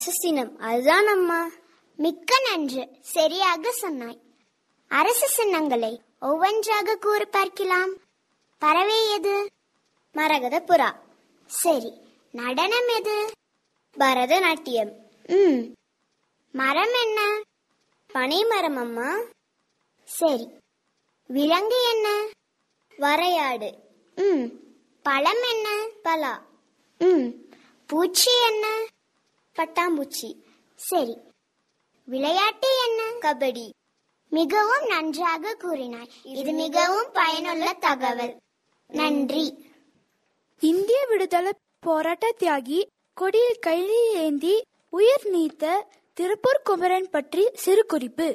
அரசு சின்னம் அதுதான் அம்மா மிக்க நன்று சரியாக சொன்னாய் அரசு சின்னங்களை ஒவ்வொன்றாக கூற பார்க்கலாம் பறவை எது மரகத புறா சரி நடனம் எது பரதநாட்டியம் ம் மரம் என்ன பனைமரம் அம்மா சரி விலங்கு என்ன வரையாடு ம் பழம் என்ன பலா ம் பூச்சி என்ன பட்டாம்பூச்சி சரி விளையாட்டு என்ன கபடி மிகவும் நன்றாக கூறினாய் இது மிகவும் பயனுள்ள தகவல் நன்றி இந்திய விடுதலை போராட்ட தியாகி கொடியில் கைலி ஏந்தி உயிர் நீத்த திருப்பூர் குமரன் பற்றி சிறு குறிப்பு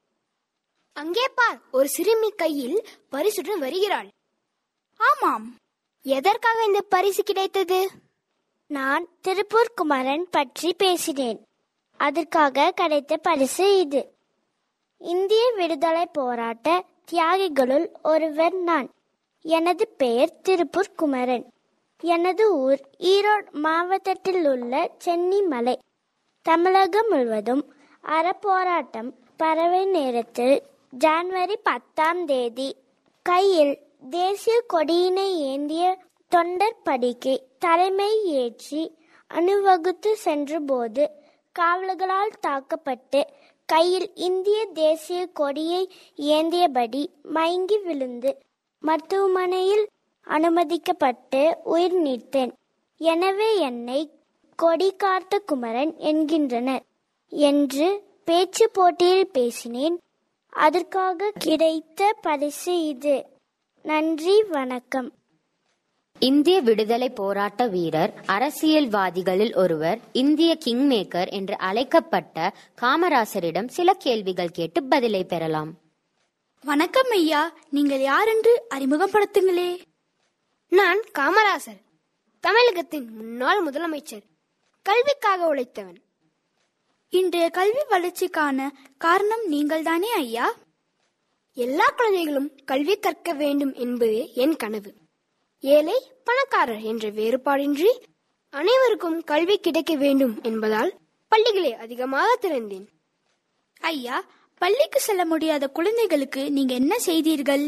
அங்கே பார் ஒரு சிறுமி கையில் பரிசுடன் வருகிறாள் ஆமாம் எதற்காக இந்த பரிசு கிடைத்தது நான் திருப்பூர் குமரன் பற்றி பேசினேன் அதற்காக கிடைத்த பரிசு இது இந்திய விடுதலை போராட்ட தியாகிகளுள் ஒருவர் நான் எனது பெயர் திருப்பூர் குமரன் எனது ஊர் ஈரோடு மாவட்டத்தில் உள்ள சென்னிமலை தமிழகம் முழுவதும் அறப்போராட்டம் பறவை நேரத்தில் ஜனவரி பத்தாம் தேதி கையில் தேசிய கொடியினை ஏந்திய தொண்டர் படிக்கை தலைமை ஏற்றி அணிவகுத்து சென்றபோது காவலர்களால் தாக்கப்பட்டு கையில் இந்திய தேசிய கொடியை ஏந்தியபடி மயங்கி விழுந்து மருத்துவமனையில் அனுமதிக்கப்பட்டு உயிர் நீத்தேன் எனவே என்னை கொடி காத்த குமரன் என்கின்றனர் என்று பேச்சு போட்டியில் பேசினேன் அதற்காக கிடைத்த பரிசு இது நன்றி வணக்கம் இந்திய விடுதலை போராட்ட வீரர் அரசியல்வாதிகளில் ஒருவர் இந்திய கிங் மேக்கர் என்று அழைக்கப்பட்ட காமராசரிடம் சில கேள்விகள் கேட்டு பதிலை பெறலாம் வணக்கம் ஐயா நீங்கள் யார் என்று அறிமுகப்படுத்துங்களே நான் காமராசர் தமிழகத்தின் முன்னாள் முதலமைச்சர் கல்விக்காக உழைத்தவன் இன்றைய கல்வி வளர்ச்சிக்கான காரணம் நீங்கள்தானே ஐயா எல்லா குழந்தைகளும் கல்வி கற்க வேண்டும் என்பதே என் கனவு ஏழை பணக்காரர் என்ற வேறுபாடின்றி அனைவருக்கும் கல்வி கிடைக்க வேண்டும் என்பதால் பள்ளிகளை அதிகமாக திறந்தேன் ஐயா பள்ளிக்கு செல்ல முடியாத குழந்தைகளுக்கு நீங்க என்ன செய்தீர்கள்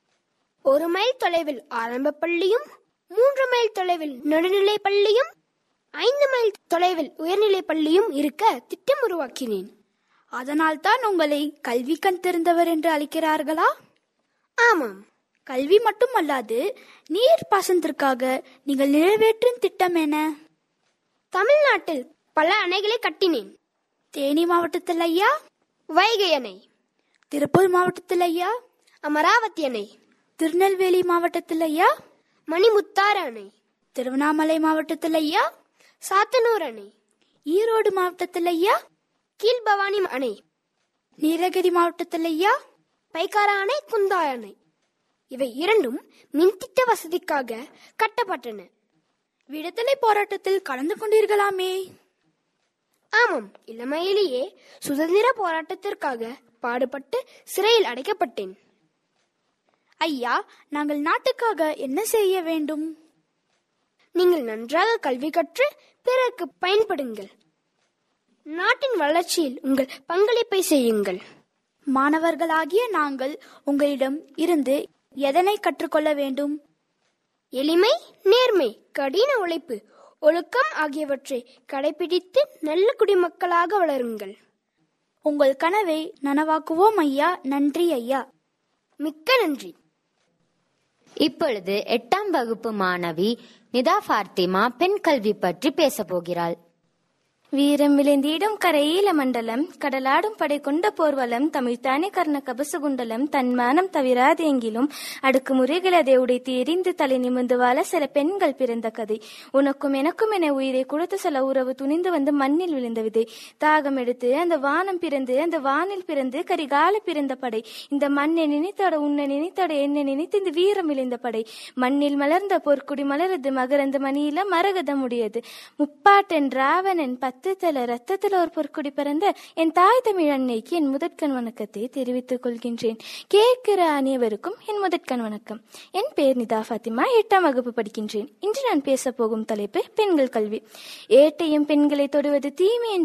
ஒரு மைல் தொலைவில் ஆரம்ப பள்ளியும் மூன்று மைல் தொலைவில் நடுநிலை பள்ளியும் ஐந்து மைல் தொலைவில் உயர்நிலை பள்ளியும் இருக்க திட்டம் உருவாக்கினேன் அதனால் தான் உங்களை கல்வி கண் திறந்தவர் என்று அழைக்கிறார்களா ஆமாம் கல்வி மட்டுமல்லாது நீர் பாசனத்திற்காக நீங்கள் நிறைவேற்றும் திட்டம் என்ன தமிழ்நாட்டில் பல அணைகளை கட்டினேன் தேனி மாவட்டத்தில் ஐயா வைகை அணை திருப்பூர் மாவட்டத்தில் ஐயா அமராவதி அணை திருநெல்வேலி மாவட்டத்தில் ஐயா மணிமுத்தாறு அணை திருவண்ணாமலை மாவட்டத்தில் ஐயா சாத்தனூர் அணை ஈரோடு மாவட்டத்தில் ஐயா கீழ்பவானி அணை நீலகிரி மாவட்டத்தில் ஐயா பைக்காரா அணை குந்தாய் அணை இவை இரண்டும் மின்திட்ட வசதிக்காக கட்டப்பட்டன விடுதலை போராட்டத்தில் கலந்து கொண்டீர்களாமே ஆமாம் இளமையிலேயே சுதந்திர போராட்டத்திற்காக பாடுபட்டு சிறையில் அடைக்கப்பட்டேன் ஐயா நாங்கள் நாட்டுக்காக என்ன செய்ய வேண்டும் நீங்கள் நன்றாக கல்வி கற்று பிறருக்கு பயன்படுங்கள் நாட்டின் வளர்ச்சியில் உங்கள் பங்களிப்பை செய்யுங்கள் மாணவர்களாகிய நாங்கள் உங்களிடம் இருந்து எதனை கற்றுக்கொள்ள வேண்டும் எளிமை நேர்மை கடின உழைப்பு ஒழுக்கம் ஆகியவற்றை கடைபிடித்து நல்ல குடிமக்களாக வளருங்கள் உங்கள் கனவை நனவாக்குவோம் ஐயா நன்றி ஐயா மிக்க நன்றி இப்பொழுது எட்டாம் வகுப்பு மாணவி நிதா ஃபாத்திமா பெண் கல்வி பற்றி பேசப் போகிறாள் வீரம் விளைந்திடும் கரையில மண்டலம் கடலாடும் படை கொண்ட போர்வலம் தமிழ்த்தானே கர்ண கபசுகுண்டலம் தன்மானம் தவிராது எங்கிலும் அடுக்கு முறைகளதை உடைத்து எரிந்து தலை நிமிர்ந்து வாழ சில பெண்கள் பிறந்த கதை உனக்கும் எனக்கும் என உயிரை கொடுத்து சில உறவு துணிந்து வந்து மண்ணில் விழுந்த விதை தாகம் எடுத்து அந்த வானம் பிறந்து அந்த வானில் பிறந்து கரிகால பிறந்த படை இந்த மண்ணை நினைத்தோட உன்னை நினைத்தோட என்னை நினைத்து இந்த வீரம் விளைந்த படை மண்ணில் மலர்ந்த பொற்குடி மலரது மகரந்த மணியில மரகதம் உடையது முப்பாட்டன் ராவணன் பத்து தல ரத்தத்துல ஒரு பொற்குடி பிறந்த என் தாய் தமிழ் அன்னைக்கு என் முதற்கண் வணக்கத்தை தெரிவித்துக் கொள்கின்றேன் கேட்கிற அனைவருக்கும் என் முதற்கண் வணக்கம் என் பேர் நிதா ஃபாத்திமா எட்டாம் வகுப்பு படிக்கின்றேன் இன்று நான் பேச போகும் தலைப்பு பெண்கள் கல்வி ஏட்டையும் பெண்களை தொடுவது தீமை என்று